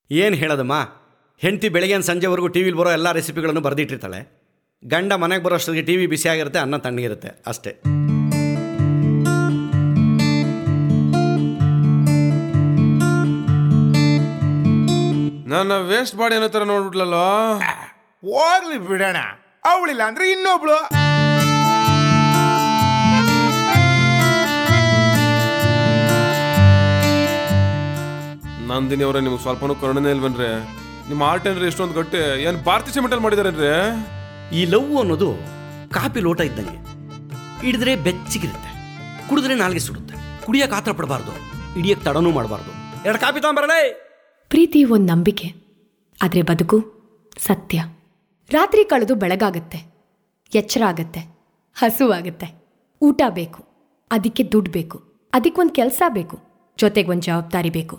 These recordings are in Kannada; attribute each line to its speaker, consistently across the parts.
Speaker 1: ಏನು ಹೇಳೋದಮ್ಮ ಹೆಂಡತಿ ಬೆಳಗ್ಗೆ ಸಂಜೆವರೆಗೂ ಟಿ ವಿಲಿ ಬರೋ ಎಲ್ಲ ರೆಸಿಪಿಗಳನ್ನು ಬರೆದಿಟ್ಟಿರ್ತಾಳೆ ಗಂಡ ಮನೆಗೆ ಬರೋ ಅಷ್ಟೊತ್ತಿಗೆ ಟಿ ವಿ ಬಿಸಿಯಾಗಿರುತ್ತೆ ಅನ್ನ ತಣ್ಣಗಿರುತ್ತೆ ಅಷ್ಟೇ
Speaker 2: ನನ್ನ ವೇಸ್ಟ್ ಬಾಡಿ ಅನ್ನೋ ಥರ ನೋಡ್ಬಿಟ್ಲಲ್ಲ
Speaker 3: ಹೋಗ್ಲಿ ಬಿಡೋಣ ಅವಳಿಲ್ಲ ಅಂದ್ರೆ ಇನ್ನೊಬ್ಳು
Speaker 2: ನಂದಿನಿ ಅವರೇ ನಿಮ್ಗೆ ಸ್ವಲ್ಪನೂ ಕರುಣನೆ ಇಲ್ವನ್ರಿ ನಿಮ್ಮ ಆರ್ಟ್ ಏನ್ರಿ ಎಷ್ಟೊಂದು ಗಟ್ಟಿ ಏನು ಭಾರತಿ ಸಿಮೆಂಟಲ್ಲಿ ಮಾಡಿದಾರೇನ್ರಿ
Speaker 1: ಈ ಲವ್ ಅನ್ನೋದು ಕಾಪಿ ಲೋಟ ಇದ್ದಂಗೆ ಹಿಡಿದ್ರೆ ಬೆಚ್ಚಗಿರುತ್ತೆ ಕುಡಿದ್ರೆ ನಾಲ್ಗೆ ಸುಡುತ್ತೆ ಕುಡಿಯೋಕೆ ಆತರ ಪಡಬಾರ್ದು ಹಿಡಿಯಕ್ಕೆ ತಡನೂ ಮಾಡಬಾರ್ದು ಎರಡು ಕಾಪಿ ತಗೊಂಬರಲೇ
Speaker 4: ಪ್ರೀತಿ ಒಂದು ನಂಬಿಕೆ ಆದರೆ ಬದುಕು ಸತ್ಯ ರಾತ್ರಿ ಕಳೆದು ಬೆಳಗಾಗತ್ತೆ ಎಚ್ಚರ ಆಗತ್ತೆ ಹಸುವಾಗತ್ತೆ ಊಟ ಬೇಕು ಅದಕ್ಕೆ ದುಡ್ಡು ಬೇಕು ಅದಕ್ಕೊಂದು ಕೆಲಸ ಬೇಕು ಜೊತೆಗೆ ಒಂದು ಜವಾಬ್ದಾರಿ ಬೇಕು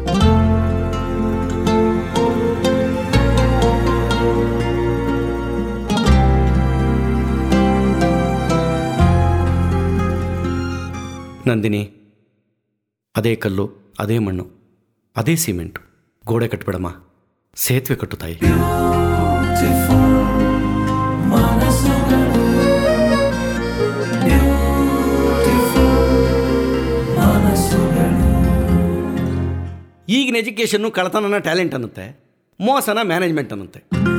Speaker 1: ನಂದಿನಿ ಅದೇ ಕಲ್ಲು ಅದೇ ಮಣ್ಣು ಅದೇ ಸಿಮೆಂಟು ಗೋಡೆ ಕಟ್ಬಿಡಮ್ಮ ಸೇತುವೆ ಕಟ್ಟು ತಾಯಿ ಈಗಿನ ಎಜುಕೇಷನ್ನು ಕಳತನನ ಟ್ಯಾಲೆಂಟ್ ಅನ್ನುತ್ತೆ ಮೋಸನ ಮ್ಯಾನೇಜ್ಮೆಂಟ್ ಅನ್ನುತ್ತೆ